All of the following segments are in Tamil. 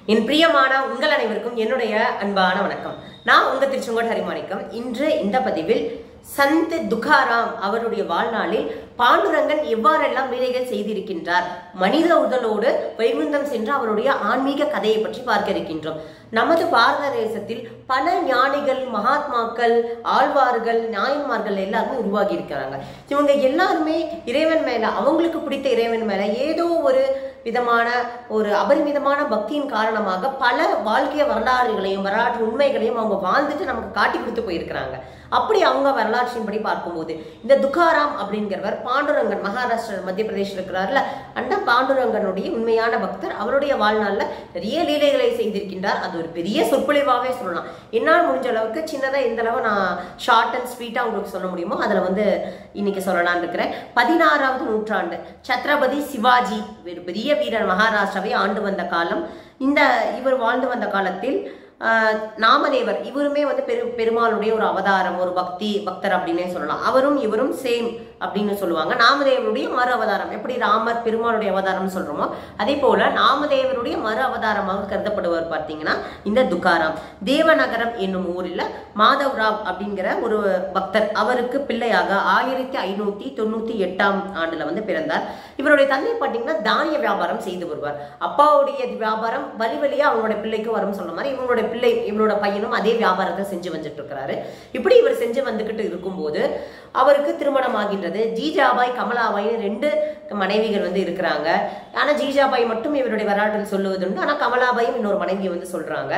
என் பிரியமான உங்கள் அனைவருக்கும் என்னுடைய அன்பான வணக்கம் நான் உங்க திருச்செங்கோடு ஹரிமாணிக்கம் இன்று இந்த பதிவில் சந்த் துகாராம் அவருடைய வாழ்நாளில் பாண்டுரங்கன் எவ்வாறெல்லாம் லீலைகள் செய்திருக்கின்றார் மனித உடலோடு வைகுந்தம் சென்று அவருடைய ஆன்மீக கதையை பற்றி பார்க்க இருக்கின்றோம் நமது பாரத தேசத்தில் பல ஞானிகள் மகாத்மாக்கள் ஆழ்வார்கள் நாயன்மார்கள் எல்லாருமே உருவாகி இருக்கிறாங்க இவங்க எல்லாருமே இறைவன் மேல அவங்களுக்கு பிடித்த இறைவன் மேல ஏதோ ஒரு விதமான ஒரு அபரிமிதமான பக்தியின் காரணமாக பல வாழ்க்கை வரலாறுகளையும் வரலாற்று உண்மைகளையும் அவங்க வாழ்ந்துட்டு நமக்கு காட்டி கொடுத்து போயிருக்கிறாங்க அப்படி அவங்க வரலாற்றின்படி பார்க்கும்போது இந்த துக்காராம் அப்படிங்கிறவர் பாண்டுரங்கன் மகாராஷ்டிரா மத்திய பிரதேசில் இருக்கிறார்ல அந்த பாண்டுரங்கனுடைய உண்மையான பக்தர் அவருடைய வாழ்நாளில் நிறைய லீலைகளை செய்திருக்கின்றார் அது ஒரு பெரிய சொற்பொழிவாகவே சொல்லலாம் என்னால் முடிஞ்ச அளவுக்கு சின்னதாக எந்த அளவு நான் ஷார்ட் அண்ட் ஸ்வீட்டாக உங்களுக்கு சொல்ல முடியுமோ அதில் வந்து இன்னைக்கு சொல்லலாம்னு இருக்கிறேன் பதினாறாவது நூற்றாண்டு சத்ரபதி சிவாஜி ஒரு பெரிய வீரர் மகாராஷ்டிராவை ஆண்டு வந்த காலம் இந்த இவர் வாழ்ந்து வந்த காலத்தில் ஆஹ், நாமதேவர் இவருமே வந்து பெரு பெருமாளுடைய ஒரு அவதாரம் ஒரு பக்தி பக்தர் அப்படின்னே சொல்லலாம் அவரும் இவரும் சேம் அப்படின்னு சொல்லுவாங்க நாமதேவருடைய மறு அவதாரம் எப்படி ராமர் பெருமாளுடைய அவதாரம் சொல்றோமோ அதே போல நாமதேவருடைய மறு அவதாரமாக கருதப்படுவர் பார்த்தீங்கன்னா இந்த துக்காராம் தேவநகரம் என்னும் ஊரில் மாதவ்ராவ் அப்படிங்கிற ஒரு பக்தர் அவருக்கு பிள்ளையாக ஆயிரத்தி ஐநூத்தி தொண்ணூத்தி எட்டாம் ஆண்டுல வந்து பிறந்தார் இவருடைய தந்தை பார்த்தீங்கன்னா தானிய வியாபாரம் செய்து வருவார் அப்பாவுடைய வியாபாரம் வழி வழியா அவங்களுடைய பிள்ளைக்கு வரும் சொல்ற மாதிரி இவங்களுடைய பிள்ளை இவங்களோட பையனும் அதே வியாபாரத்தை செஞ்சு வந்துட்டு இருக்கிறாரு இப்படி இவர் செஞ்சு வந்துகிட்டு இருக்கும்போது அவருக்கு திருமணம் ஆகின்றது ஜீஜாபாய் கமலாபாய்னு ரெண்டு மனைவிகள் வந்து இருக்கிறாங்க ஆனா ஜீஜாபாய் மட்டும் இவருடைய வரலாற்றில் சொல்லுவதுண்டு ஆனா கமலாபாயும் இன்னொரு மனைவியை வந்து சொல்றாங்க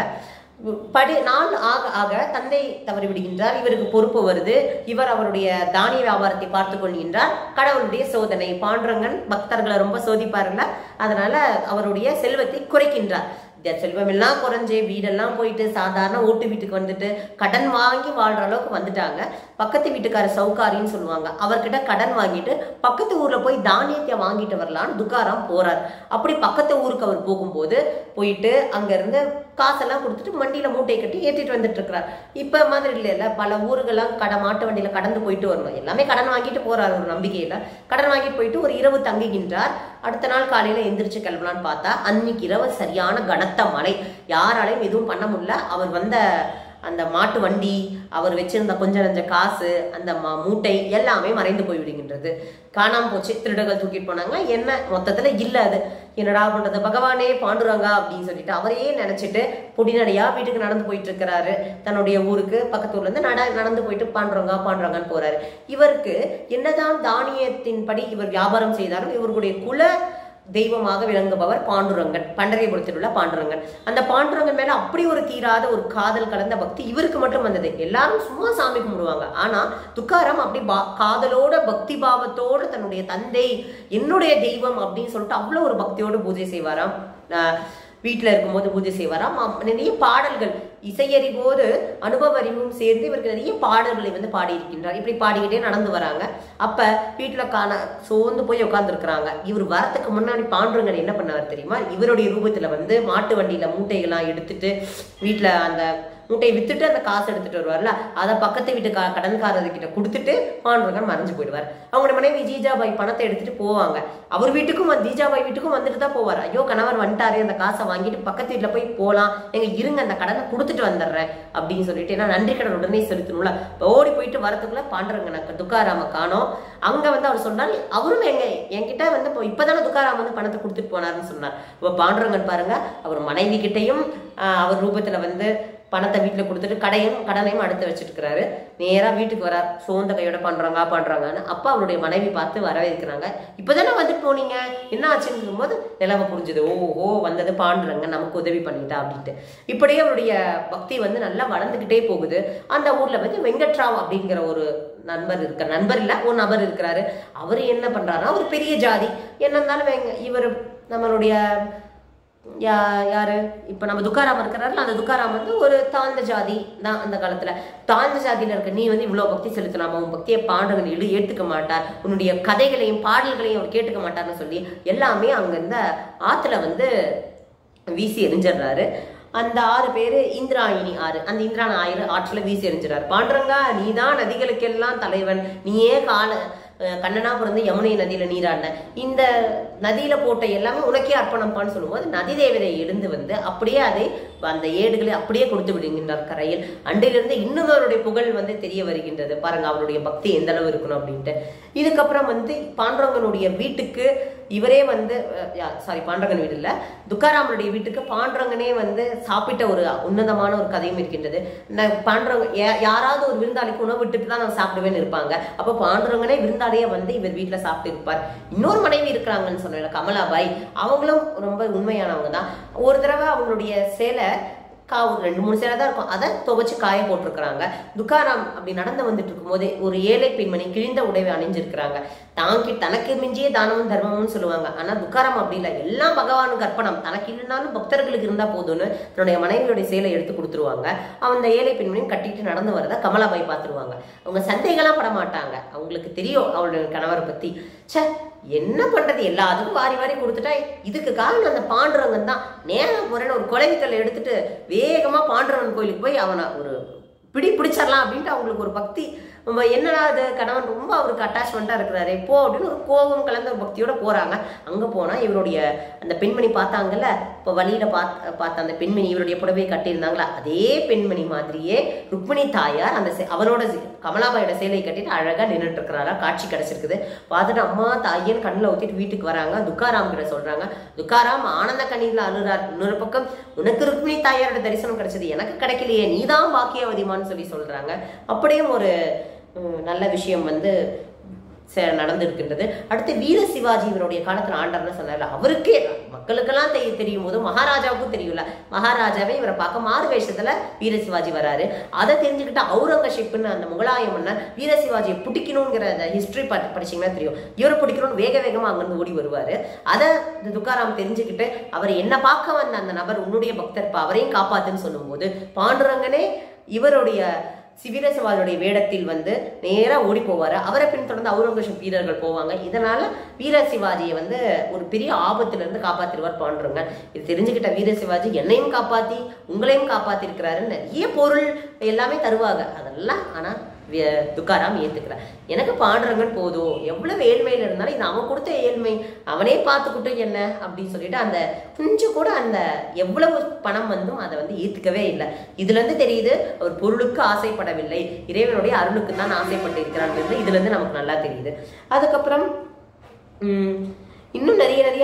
படி நாள் ஆக ஆக தந்தை தவறி விடுகின்றார் இவருக்கு பொறுப்பு வருது இவர் அவருடைய தானிய வியாபாரத்தை பார்த்து கொள்கின்றார் கடவுளுடைய சோதனை பாண்டுரங்கன் பக்தர்களை ரொம்ப சோதிப்பாருல்ல அதனால அவருடைய செல்வத்தை குறைக்கின்றார் இந்த செல்வம் எல்லாம் குறைஞ்சு வீடெல்லாம் போயிட்டு சாதாரண ஓட்டு வீட்டுக்கு வந்துட்டு கடன் வாங்கி வாழ்ற அளவுக்கு வந்துட்டாங்க பக்கத்து வீட்டுக்கார சவுக்காரின்னு சொல்லுவாங்க அவர்கிட்ட கடன் வாங்கிட்டு பக்கத்து ஊர்ல போய் தானியத்தை வாங்கிட்டு வரலான்னு துக்காராம் போறார் அப்படி பக்கத்து ஊருக்கு அவர் போகும்போது போயிட்டு அங்க இருந்து காசெல்லாம் கொடுத்துட்டு வண்டியில மூட்டை கட்டி ஏற்றிட்டு வந்துட்டு இருக்கிறார் இப்ப மாதிரி இல்லைல்ல பல ஊர்களெல்லாம் கட மாட்டு வண்டியில கடந்து போயிட்டு வரணும் எல்லாமே கடன் வாங்கிட்டு போறாரு ஒரு நம்பிக்கையில கடன் வாங்கிட்டு போயிட்டு ஒரு இரவு தங்குகின்றார் அடுத்த நாள் காலையில எந்திரிச்சு கிளம்பலான்னு பார்த்தா அன்னைக்கு இரவு சரியான கனத்த மழை யாராலையும் எதுவும் பண்ண முடியல அவர் வந்த அந்த மாட்டு வண்டி அவர் வச்சிருந்த கொஞ்சம் நஞ்ச காசு அந்த ம- மூட்டை எல்லாமே மறைந்து போய் விடுகின்றது காணாம போச்சு திருடர்கள் தூக்கிட்டு போனாங்களா என்ன மொத்தத்துல இல்ல அது என்னடா பண்றது பகவானே பாண்டுறாங்க அப்படின்னு சொல்லிட்டு அவரையே நினைச்சிட்டு பொடிநடையா வீட்டுக்கு நடந்து போயிட்டு இருக்கிறாரு தன்னுடைய ஊருக்கு பக்கத்து ஊர்ல இருந்து நட நடந்து போயிட்டு பாண்டுறாங்க பாண்டுறாங்கன்னு போறாரு இவருக்கு என்னதான் தானியத்தின்படி இவர் வியாபாரம் செய்தாலும் இவர்களுடைய குல தெய்வமாக விளங்குபவர் பாண்டுரங்கன் பண்டரிபுரத்தில் உள்ள பாண்டுரங்கன் அந்த பாண்டுரங்கன் மேல அப்படி ஒரு தீராத ஒரு காதல் கலந்த பக்தி இவருக்கு மட்டும் வந்தது எல்லாரும் சும்மா சாமி கும்பிடுவாங்க ஆனா துக்காரம் அப்படி பா காதலோட பக்தி பாவத்தோட தன்னுடைய தந்தை என்னுடைய தெய்வம் அப்படின்னு சொல்லிட்டு அவ்வளவு ஒரு பக்தியோட பூஜை செய்வாராம் ஆஹ் வீட்டில் இருக்கும்போது பூஜை செய்வாராம் அம்- நிறைய பாடல்கள் இசையறிவோடு அனுபவ அறிவும் சேர்ந்து இவருக்கு நிறைய பாடல்களை வந்து பாடியிருக்கின்றார் இப்படி பாடிக்கிட்டே நடந்து வராங்க அப்ப வீட்டுல காண சோர்ந்து போய் உட்காந்துருக்குறாங்க இவர் வரத்துக்கு முன்னாடி பாண்டுரங்கன் என்ன பண்ணார் தெரியுமா இவருடைய ரூபத்துல வந்து மாட்டு வண்டியில மூட்டைகள்லாம் எடுத்துட்டு வீட்டுல அந்த மூட்டையை வித்துட்டு அந்த காசு எடுத்துட்டு வருவார்ல அதை பக்கத்து வீட்டு கா கடன்காரர்கிட்ட கொடுத்துட்டு பாண்டுரங்கன் மறைஞ்சு போயிடுவார் அவங்களோட மனைவி ஜீஜாபாய் பணத்தை எடுத்துட்டு போவாங்க அவர் வீட்டுக்கும் வந்து ஜீஜாபாய் வீட்டுக்கும் வந்துட்டு தான் போவார் ஐயோ கணவர் வந்துட்டாரு அந்த காசை வாங்கிட்டு பக்கத்து வீட்டுல போய் போலாம் எங்க இருங்க அந்த கடனை கொடுத்துட்டு வந்துடுறேன் அப்படின்னு சொல்லிட்டு ஏன்னா நன்றி கடன் உடனே செலுத்தணும்ல ஓடி போயிட்டு வரதுக்குள்ள பாண்டுரங்கனுக்கு துக்காராம காணோம் அங்க வந்து அவர் சொன்னார் அவரும் எங்க என்கிட்ட வந்து இப்போ இப்பதானே துக்காராம் வந்து பணத்தை கொடுத்துட்டு போனாருன்னு சொன்னார் இப்போ பாண்டுரங்கன் பாருங்க அவர் மனைவி கிட்டையும் ஆஹ், அவர் ரூபத்துல வந்து பணத்தை வீட்டுல கொடுத்துட்டு கடையும் கடனையும் அடுத்து வச்சுட்டு இருக்கிறாரு நேரா வீட்டுக்கு வரார் சோர்ந்த கையோட பண்றாங்க பண்றாங்கன்னு அப்பா அவருடைய மனைவி பார்த்து வரவேற்கிறாங்க இப்பதானே வந்துட்டு போனீங்க என்ன ஆச்சுன்னு போது நிலவை புரிஞ்சுது ஓஹோ வந்தது பாண்டுறங்க நமக்கு உதவி பண்ணிட்டா அப்படின்ட்டு இப்படியே அவருடைய பக்தி வந்து நல்லா வளர்ந்துகிட்டே போகுது அந்த ஊர்ல வந்து வெங்கட்ராவ் அப்படிங்கிற ஒரு நண்பர் இருக்க நண்பர் இல்ல ஒரு நபர் இருக்கிறாரு அவர் என்ன பண்றாருன்னா ஒரு பெரிய ஜாதி என்ன இருந்தாலும் வெங்க இவர் நம்மளுடைய யா யாரு இப்போ நம்ம துக்காராம் இருக்கிறாருல அந்த துக்காராம் வந்து ஒரு தாழ்ந்த ஜாதி தான் அந்த காலத்துல தாழ்ந்த ஜாதியில இருக்க நீ வந்து இவ்வளவு பக்தி செலுத்தலாமா உன் பக்தியை பாண்டவன் எழு ஏத்துக்க மாட்டார் உன்னுடைய கதைகளையும் பாடல்களையும் அவர் கேட்டுக்க மாட்டார்னு சொல்லி எல்லாமே அங்க இருந்த ஆத்துல வந்து வீசி எரிஞ்சிடுறாரு அந்த ஆறு பேரு இந்திராயணி ஆறு அந்த இந்திராணி ஆயிரம் ஆற்றுல வீசி எறிஞ்சிறாரு பாண்டுரங்கா நீதான் நதிகளுக்கெல்லாம் தலைவன் நீயே கால அஹ் கண்ணனா பிறந்து யமுனை நதியில நீராடின இந்த நதியில போட்ட எல்லாமே உனக்கே அர்ப்பணம்பான்னு சொல்லும்போது நதி தேவதை எழுந்து வந்து அப்படியே அதை அந்த ஏடுகளை அப்படியே கொடுத்து விடுகின்றார் கரையில் அன்றிலிருந்து இன்னும் அவருடைய புகழ் வந்து தெரிய வருகின்றது பாருங்க அவருடைய பக்தி எந்த அளவு இருக்கணும் அப்படின்ட்டு இதுக்கப்புறம் வந்து பாண்டவங்கனுடைய வீட்டுக்கு இவரே வந்து சாரி பாண்டவங்கன் வீடு இல்ல துக்காராமனுடைய வீட்டுக்கு பாண்டவங்கனே வந்து சாப்பிட்ட ஒரு உன்னதமான ஒரு கதையும் இருக்கின்றது ந- பாண்டவங்க யா- யாராவது ஒரு விருந்தாளிக்கு உணவு விட்டுட்டு தான் நான் சாப்பிடுவேன்னு இருப்பாங்க அப்போ பாண்டவங்கனே விருந்தாளியே வந்து இவர் வீட்டுல சாப்பிட்டு இருப்பார் இன்னொரு மனைவி இருக்கிறாங்கன்னு சொன்னேன் கமலாபாய் அவங்களும் ரொம்ப உண்மையானவங்க தான் ஒரு தடவை அவங்களுடைய சேலை கா ஒரு ரெண்டு மூணு சேலை தான் இருக்கும் அதை துவைச்சு காய போட்டிருக்கிறாங்க துக்காராம் அப்படி நடந்து வந்துட்டு இருக்கும்போது ஒரு ஏழை பெண்மணி கிழிந்த உடைவை அணிஞ்சிருக்கிறாங்க தாங்கி தனக்கு மிஞ்சிய தானமும் தர்மமும் சொல்லுவாங்க ஆனா துக்காராம் அப்படி இல்லை எல்லாம் பகவானுக்கு அர்ப்பணம் தனக்கு இல்லைனாலும் பக்தர்களுக்கு இருந்தா போதும்னு தன்னுடைய மனைவியுடைய சேலை எடுத்து கொடுத்துருவாங்க அந்த ஏழை பெண்மணியும் கட்டிட்டு நடந்து வரத கமலாபாய் பார்த்துருவாங்க அவங்க சந்தேகம்லாம் பட மாட்டாங்க அவங்களுக்கு தெரியும் அவளுடைய கணவரை பத்தி ச்சே என்ன பண்றது எல்லாத்துக்கும் வாரி வாரி கொடுத்துட்டா இதுக்கு காரணம் அந்த பாண்டுரங்கன் தான் நேரம் போறேன்னு ஒரு குலவிக்கல்லை எடுத்துட்டு வேகமா பாண்டுரங்கன் கோயிலுக்கு போய் அவனை ஒரு பிடி பிடிச்சிடலாம் அப்படின்ட்டு அவங்களுக்கு ஒரு பக்தி ரொம்ப என்னடா அது கணவன் ரொம்ப அவருக்கு அட்டாச்மெண்ட்டாக இருக்கிறாரு போ அப்படின்னு ஒரு கோபம் கலந்த ஒரு பக்தியோட போறாங்க அங்க போனா இவருடைய அந்த பெண்மணி பார்த்தாங்கல்ல இப்போ வழியில பார்த்த பார்த்த அந்த பெண்மணி இவருடைய புடவையை கட்டியிருந்தாங்களா அதே பெண்மணி மாதிரியே ருக்மிணி தாயார் அந்த சே- அவரோட சே- கமலாபாயோட சேலையை கட்டிட்டு அழகா நின்றுட்டு இருக்கிறாரா காட்சி கிடைச்சிருக்குது பார்த்துட்டு அம்மா தாயன் கண்ணில் ஊத்திட்டு வீட்டுக்கு வராங்க துக்காராம் கிட்ட சொல்றாங்க துக்காராம் ஆனந்த கண்ணீர்ல அழுறார் இன்னொரு பக்கம் உனக்கு ருக்மிணி தாயாரோட தரிசனம் கிடைச்சது எனக்கு கிடைக்கலையே நீதான் பாக்கியவதிமான்னு சொல்லி சொல்றாங்க அப்படியும் ஒரு உம், நல்ல விஷயம் வந்து ச- நடந்திருக்கின்றது அடுத்து வீர சிவாஜி இவருடைய காலத்துல ஆண்டார்னு சொன்னார்ல அவருக்கே மக்களுக்கெல்லாம் தெரிய தெரியும் போது மகாராஜாவுக்கும் தெரியும்ல மகாராஜாவே இவரை பார்க்க மாறு வேஷத்துல வீர சிவாஜி வராரு அதை தெரிஞ்சுக்கிட்ட அவுரங்கசீப்னு அந்த முகலாய மன்னர் வீர சிவாஜியை பிடிக்கணுங்கிற அந்த ஹிஸ்டரி படிச்சீங்கன்னா தெரியும் இவரை பிடிக்கணும்னு வேக வேகமா அங்கிருந்து ஓடி வருவாரு அதை இந்த துக்காராம் தெரிஞ்சுக்கிட்டு அவர் என்ன பார்க்க வந்த அந்த நபர் உன்னுடைய பக்தர் இப்ப அவரையும் காப்பாத்துன்னு சொல்லும்போது பாண்டுரங்கனே இவருடைய சிவீரசவாளுடைய வேடத்தில் வந்து நேரா ஓடி போவாரு அவரை பின்தொடர்ந்து அவுரங்கசீப் வீரர்கள் போவாங்க இதனால வீர சிவாஜியை வந்து ஒரு பெரிய ஆபத்துல இருந்து காப்பாத்திருவார் பாண்டுரங்க இது தெரிஞ்சுக்கிட்ட வீர சிவாஜி என்னையும் காப்பாத்தி உங்களையும் காப்பாத்தி இருக்கிறாருன்னு நிறைய பொருள் எல்லாமே தருவாங்க அதெல்லாம் ஆனா வி- துக்காராம் ஏத்துக்கிறார் எனக்கு பாண்டுரங்கன் போதும் எவ்வளவு ஏழ்மையில இருந்தாலும் இது அவன் கொடுத்த ஏழ்மை அவனே பார்த்துக்கிட்டு என்ன அப்படின்னு சொல்லிட்டு அந்த கொஞ்சம் கூட அந்த எவ்வளவு பணம் வந்தும் அதை வந்து ஏத்துக்கவே இல்லை இதுல இருந்து தெரியுது அவர் பொருளுக்கு ஆசைப்படவில்லை இறைவனுடைய அருளுக்கு தான் ஆசைப்பட்டு இருக்கிறான்றது இதுல இருந்து நமக்கு நல்லா தெரியுது அதுக்கப்புறம் உம், இன்னும் நிறைய நிறைய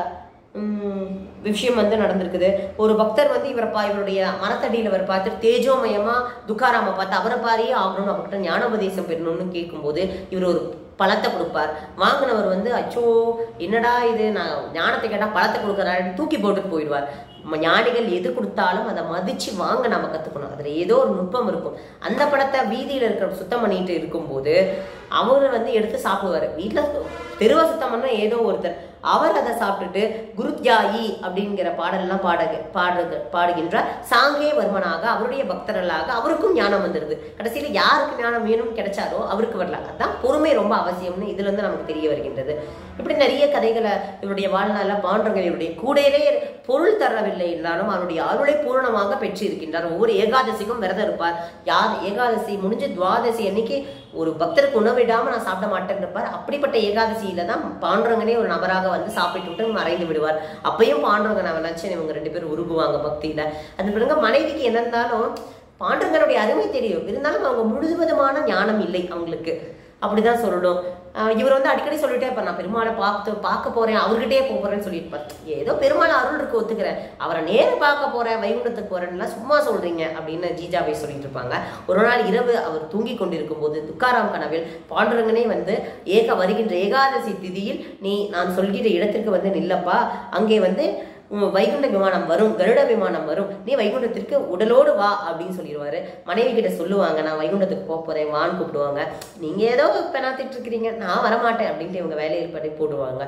உம், விஷயம் வந்து நடந்திருக்குது ஒரு பக்தர் வந்து இவரை பா இவருடைய மரத்தடியில் இவர் பார்த்துட்டு தேஜோமயமா துக்காராம பார்த்து அவரை பாரியே ஆகணும்னு அவர்கிட்ட ஞானோபதேசம் பெறணும்னு கேட்கும்போது இவர் ஒரு பழத்தை கொடுப்பார் வாங்கினவர் வந்து அச்சோ என்னடா இது நான் ஞானத்தை கேட்டால் பழத்தை கொடுக்குறாரு தூக்கி போட்டுட்டு போயிடுவார் நம்ம ஞானிகள் எது கொடுத்தாலும் அதை மதிச்சு வாங்க நம்ம கத்துக்கணும் அதுல ஏதோ ஒரு நுட்பம் இருக்கும் அந்த படத்தை வீதியில இருக்கிற சுத்தம் பண்ணிட்டு இருக்கும்போது அவரு வந்து எடுத்து சாப்பிடுவாரு வீட்டுல தெருவை சுத்தம் பண்ண ஏதோ ஒருத்தர் அவர் அதை சாப்பிட்டுட்டு குருத்யாயி அப்படிங்கிற பாடல்லாம் பாட பாடுறது பாடுகின்ற சாங்கே வர்மனாக அவருடைய பக்தர்களாக அவருக்கும் ஞானம் வந்துடுது கடைசியில யாருக்கு ஞானம் வேணும் கிடைச்சாரோ அவருக்கு வரல அதான் பொறுமை ரொம்ப அவசியம்னு இதுல இருந்து நமக்கு தெரிய வருகின்றது இப்படி நிறைய கதைகளை இவருடைய வாழ்நாள்ல பாண்டவங்க இவருடைய கூடையிலே பொருள் தரவில்லை என்றாலும் அவருடைய அருளை பூரணமாக பெற்று இருக்கின்றார் ஒவ்வொரு ஏகாதசிக்கும் விரதம் இருப்பார் யார் ஏகாதசி முடிஞ்சு துவாதசி அன்னைக்கு ஒரு பக்தருக்கு உணவிடாம நான் சாப்பிட மாட்டேன்னு இருப்பார் அப்படிப்பட்ட ஏகாதசியில தான் பாண்டவங்கனே ஒரு நபராக வந்து சாப்பிட்டு விட்டு மறைந்து விடுவார் அப்பயும் பாண்டவங்க நான் நினைச்சேன் இவங்க ரெண்டு பேரும் உருகுவாங்க பக்தியில அது பிறகு மனைவிக்கு என்ன இருந்தாலும் பாண்டவங்களுடைய அருமை தெரியும் இருந்தாலும் அவங்க முழுவதுமான ஞானம் இல்லை அவங்களுக்கு அப்படிதான் சொல்லணும் ஆஹ் இவர் வந்து அடிக்கடி சொல்லிட்டே இருப்பார் நான் பெருமாளை பார்த்து பார்க்க போறேன் அவர்கிட்டயே போக போறேன்னு சொல்லியிருப்பார் ஏதோ பெருமாள் அருள் இருக்கு ஒத்துக்கிறேன் அவரை நேரம் பார்க்க போறேன் வைகுண்டத்துக்கு போறேன்னுலாம் சும்மா சொல்றீங்க அப்படின்னு ஜீஜாவை சொல்லிட்டு இருப்பாங்க ஒரு நாள் இரவு அவர் தூங்கி கொண்டிருக்கும் போது துக்காராம் கனவில் பாண்டுரங்கனே வந்து ஏக வருகின்ற ஏகாதசி திதியில் நீ நான் சொல்கிற இடத்திற்கு வந்து நில்லப்பா அங்கே வந்து உம், வைகுண்ட விமானம் வரும் கருட விமானம் வரும் நீ வைகுண்டத்திற்கு உடலோடு வா அப்படின்னு சொல்லிடுவாரு மனைவி கிட்ட சொல்லுவாங்க நான் வைகுண்டத்துக்கு போக போறேன் வான்னு கூப்பிடுவாங்க நீங்க ஏதோ பெணாத்திட்டு இருக்கிறீங்க நான் வரமாட்டேன் அப்படின்ட்டு இவங்க வேலையில் படி போடுவாங்க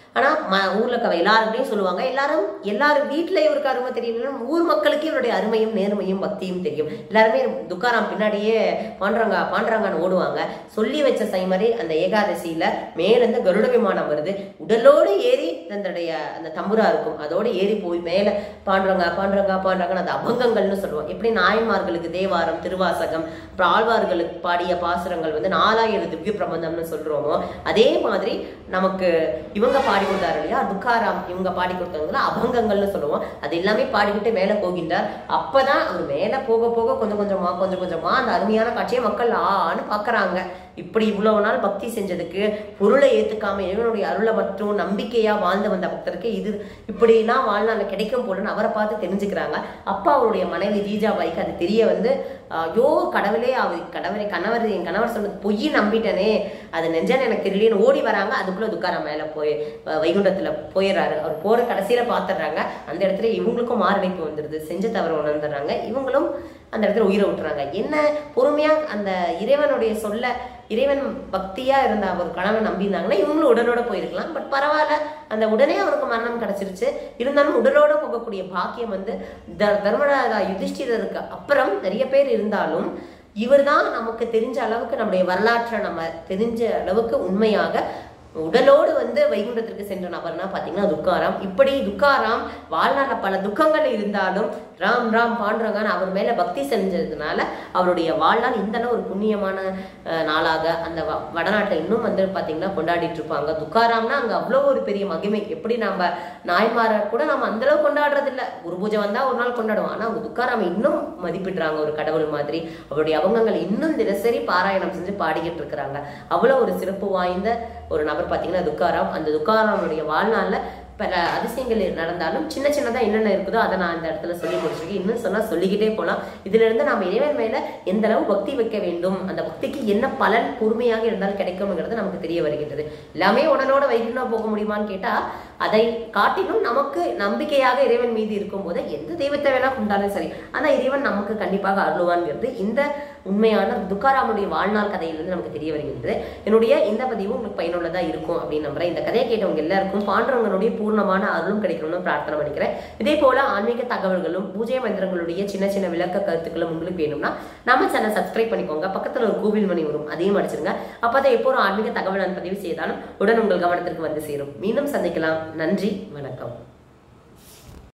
ஆனா ம- ஊர்ல இருக்க எல்லாருக்கிட்டையும் சொல்லுவாங்க எல்லாரும் எல்லாரும் வீட்டுல இவருக்கு அருமை தெரியல ஊர் மக்களுக்கு இவருடைய அருமையும் நேர்மையும் பக்தியும் தெரியும் எல்லாருமே துக்காராம் பின்னாடியே பாண்டுறாங்க பாண்டுறாங்கன்னு ஓடுவாங்க சொல்லி வச்ச சைமரி அந்த ஏகாதசியில மேலிருந்து கருட விமானம் வருது உடலோடு ஏறி தன்னுடைய அந்த தம்புரா இருக்கும் அதோட ஏறி போய் மேல பாண்டுறாங்க பாண்டுறாங்க பாண்டுறாங்கன்னு அந்த அபங்கங்கள்னு சொல்லுவோம் எப்படி நாயன்மார்களுக்கு தேவாரம் திருவாசகம் அப்புறம் ஆழ்வார்களுக்கு பாடிய பாசுரங்கள் வந்து நாலாயிரம் திவ்ய பிரபந்தம்னு சொல்றோமோ அதே மாதிரி நமக்கு இவங்க பாடி கொடுத்தாரு இல்லையா துக்காராம் இவங்க பாடி கொடுத்தவங்கள அபங்கங்கள்னு சொல்லுவோம் அது எல்லாமே பாடிக்கிட்டு மேல போகின்றார் அப்பதான் அவர் மேல போக போக கொஞ்சம் கொஞ்சமா கொஞ்சம் கொஞ்சமா அந்த அருமையான காட்சியை மக்கள் ஆன்னு பாக்குறாங்க இப்படி இவ்வளவு நாள் பக்தி செஞ்சதுக்கு பொருளை ஏத்துக்காம இறைவனுடைய அருளை மற்றும் நம்பிக்கையா வாழ்ந்து வந்த பக்தருக்கு இது இப்படிலாம் வாழ்நாள்ல கிடைக்கும் போலன்னு அவரை பார்த்து தெரிஞ்சுக்கிறாங்க அப்பா அவருடைய மனைவி ஜீஜாபாய்க்கு அது தெரிய வந்து ஐயோ கடவுளே அவர் கடவுளை கணவர் என் கணவர் சொன்னது பொய் நம்பிட்டனே அது நெஞ்சான எனக்கு தெரியலன்னு ஓடி வராங்க அதுக்குள்ள துக்காரம் மேல போய் அஹ் வைகுண்டத்துல போயிடுறாரு அவர் போற கடைசியில பாத்துடுறாங்க அந்த இடத்துல இவங்களுக்கும் மாரடைப்பு வந்துடுது செஞ்ச தவறு உணர்ந்துடுறாங்க இவங்களும் அந்த இடத்துல உயிரை விட்டுறாங்க என்ன பொறுமையா அந்த இறைவனுடைய சொல்ல இறைவன் பக்தியா இருந்த அவர் கணவன் நம்பியிருந்தாங்கன்னா இவங்களும் உடலோட போயிருக்கலாம் பட் பரவாயில்ல அந்த உடனே அவருக்கு மரணம் கிடைச்சிருச்சு இருந்தாலும் உடலோட போகக்கூடிய பாக்கியம் வந்து த தர்மராஜா யுதிஷ்டிரருக்கு அப்புறம் நிறைய பேர் இருந்தாலும் இவர்தான் நமக்கு தெரிஞ்ச அளவுக்கு நம்முடைய வரலாற்றை நம்ம தெரிஞ்ச அளவுக்கு உண்மையாக உடலோடு வந்து வைகுண்டத்திற்கு சென்ற நபர்னா பாத்தீங்கன்னா துக்காராம் இப்படி துக்காராம் வாழ்நாள்ல பல துக்கங்கள் இருந்தாலும் ராம் ராம் பாண்டுரங்கன்னு அவர் மேல பக்தி செஞ்சதுனால அவருடைய வாழ்நாள் இந்த அளவு ஒரு புண்ணியமான அஹ், நாளாக அந்த வ- வடநாட்டுல இன்னும் வந்து பாத்தீங்கன்னா கொண்டாடிட்டு இருப்பாங்க துக்காராம்னா அங்க அவ்வளவு ஒரு பெரிய மகிமை எப்படி நம்ம நாய்மார கூட நம்ம அந்த அளவு கொண்டாடுறது இல்ல குரு பூஜை வந்தா ஒரு நாள் கொண்டாடுவோம் ஆனா அவங்க துக்காராம இன்னும் மதிப்பிடுறாங்க ஒரு கடவுள் மாதிரி அவருடைய அவங்கங்கள் இன்னும் தினசரி பாராயணம் செஞ்சு பாடிக்கிட்டு இருக்கிறாங்க அவ்வளவு ஒரு சிறப்பு வாய்ந்த ஒரு நபர் பாத்தீங்கன்னா துக்காராம் அந்த துக்காராமுடைய வாழ்நாள்ல பல அதிசயங்கள் நடந்தாலும் சின்ன சின்னதா என்னென்ன இருக்குதோ அதை நான் அந்த இடத்துல சொல்லி முடிச்சிருக்கேன் இன்னும் சொன்னா சொல்லிக்கிட்டே போலாம் இதுல இருந்து நாம இறைவன் மேல எந்த அளவு பக்தி வைக்க வேண்டும் அந்த பக்திக்கு என்ன பலன் பொறுமையாக இருந்தால் கிடைக்கும்ங்கிறது நமக்கு தெரிய வருகின்றது எல்லாமே உடனோட வைகுண்டம் போக முடியுமான்னு கேட்டா அதை காட்டிலும் நமக்கு நம்பிக்கையாக இறைவன் மீது இருக்கும்போது எந்த தெய்வத்தை வேணா கொண்டாலும் சரி ஆனா இறைவன் நமக்கு கண்டிப்பாக அருளுவான்ங்கிறது இந்த உண்மையான துக்காராமுடைய வாழ்நாள் கதையிலிருந்து நமக்கு தெரிய வருகின்றது என்னுடைய இந்த பதிவு உங்களுக்கு பயனுள்ளதா இருக்கும் அப்படின்னு நம்புறேன் இந்த கதையை கேட்டவங்க எல்லாருக்கும் பாண்டவங்களுடைய பூர்ணமான அருளும் கிடைக்கணும்னு பிரார்த்தனை பண்ணிக்கிறேன் இதே போல ஆன்மீக தகவல்களும் பூஜை மந்திரங்களுடைய சின்ன சின்ன விளக்க கருத்துக்களும் உங்களுக்கு வேணும்னா நம்ம சேனல் சப்ஸ்கிரைப் பண்ணிக்கோங்க பக்கத்துல ஒரு கோவில் மணி வரும் அதையும் அடிச்சிருங்க அப்பதான் எப்போ ஒரு ஆன்மீக தகவல் நான் பதிவு செய்தாலும் உடன் உங்கள் கவனத்திற்கு வந்து சேரும் மீண்டும் சந்திக்கலாம் நன்றி வணக்கம்